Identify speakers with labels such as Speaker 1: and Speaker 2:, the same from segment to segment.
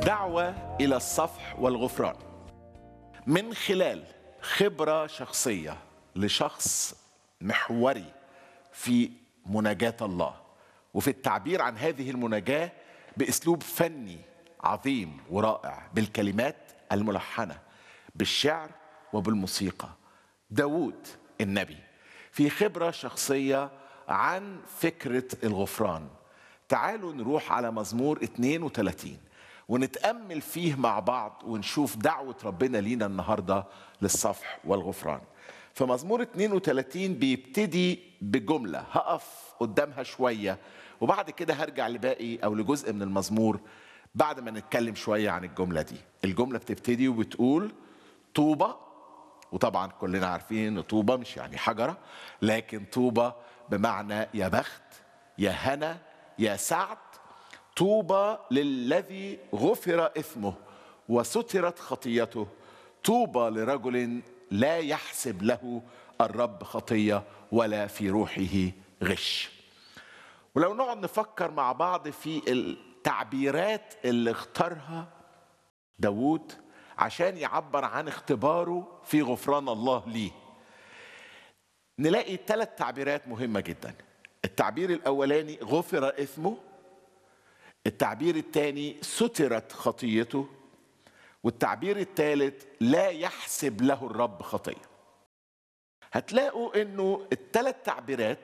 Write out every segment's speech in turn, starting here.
Speaker 1: دعوة إلى الصفح والغفران من خلال خبرة شخصية لشخص محوري في مناجاة الله وفي التعبير عن هذه المناجاة بأسلوب فني عظيم ورائع بالكلمات الملحنة بالشعر وبالموسيقى داود النبي في خبرة شخصية عن فكرة الغفران تعالوا نروح على مزمور 32 ونتأمل فيه مع بعض ونشوف دعوة ربنا لينا النهاردة للصفح والغفران فمزمور 32 بيبتدي بجملة هقف قدامها شوية وبعد كده هرجع لباقي أو لجزء من المزمور بعد ما نتكلم شوية عن الجملة دي الجملة بتبتدي وبتقول طوبى وطبعا كلنا عارفين ان طوبى مش يعني حجرة لكن طوبى بمعنى يا بخت يا هنا يا سعد طوبى للذي غفر اثمه وسترت خطيته طوبى لرجل لا يحسب له الرب خطيه ولا في روحه غش ولو نقعد نفكر مع بعض في التعبيرات اللي اختارها داوود عشان يعبر عن اختباره في غفران الله ليه نلاقي ثلاث تعبيرات مهمة جدا التعبير الأولاني غفر إثمه التعبير الثاني سترت خطيته والتعبير الثالث لا يحسب له الرب خطيه هتلاقوا انه الثلاث تعبيرات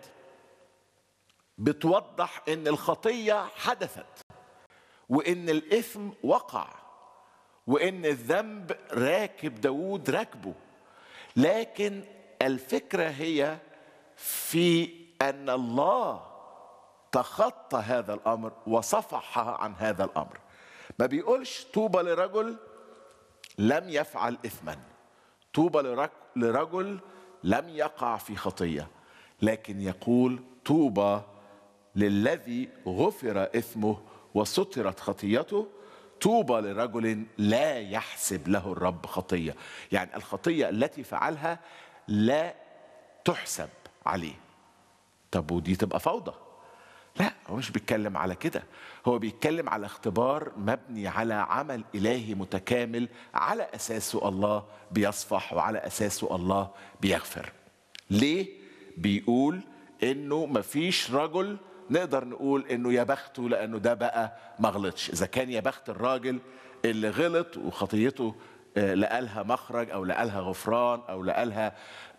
Speaker 1: بتوضح ان الخطيه حدثت وان الاثم وقع وان الذنب راكب داوود راكبه لكن الفكره هي في ان الله تخطى هذا الامر وصفح عن هذا الامر ما بيقولش طوبى لرجل لم يفعل اثما طوبى لرجل لم يقع في خطيه لكن يقول طوبى للذي غفر اثمه وسترت خطيته طوبى لرجل لا يحسب له الرب خطيه يعني الخطيه التي فعلها لا تحسب عليه طب ودي تبقى فوضى لا هو مش بيتكلم على كده هو بيتكلم على اختبار مبني على عمل إلهي متكامل على أساسه الله بيصفح وعلى أساسه الله بيغفر ليه بيقول انه مفيش رجل نقدر نقول انه يا بخته لانه ده بقى ما غلطش اذا كان يا بخت الراجل اللي غلط وخطيته لقالها مخرج او لقالها غفران او لقالها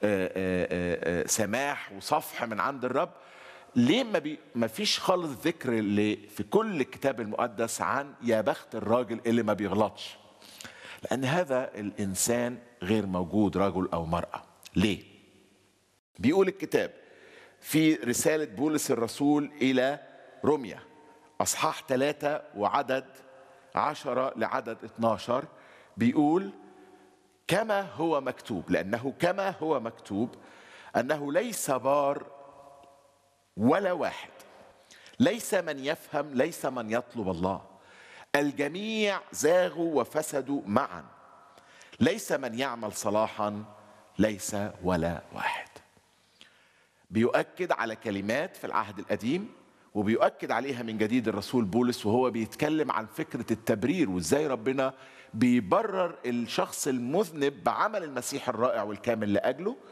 Speaker 1: سماح وصفح من عند الرب ليه ما, بي ما فيش خالص ذكر اللي في كل الكتاب المقدس عن يا بخت الراجل اللي ما بيغلطش لأن هذا الإنسان غير موجود رجل أو مرأة ليه؟ بيقول الكتاب في رسالة بولس الرسول إلى روميا أصحاح ثلاثة وعدد عشرة لعدد 12 بيقول كما هو مكتوب لأنه كما هو مكتوب أنه ليس بار ولا واحد ليس من يفهم ليس من يطلب الله الجميع زاغوا وفسدوا معا ليس من يعمل صلاحا ليس ولا واحد بيؤكد على كلمات في العهد القديم وبيؤكد عليها من جديد الرسول بولس وهو بيتكلم عن فكرة التبرير وازاي ربنا بيبرر الشخص المذنب بعمل المسيح الرائع والكامل لأجله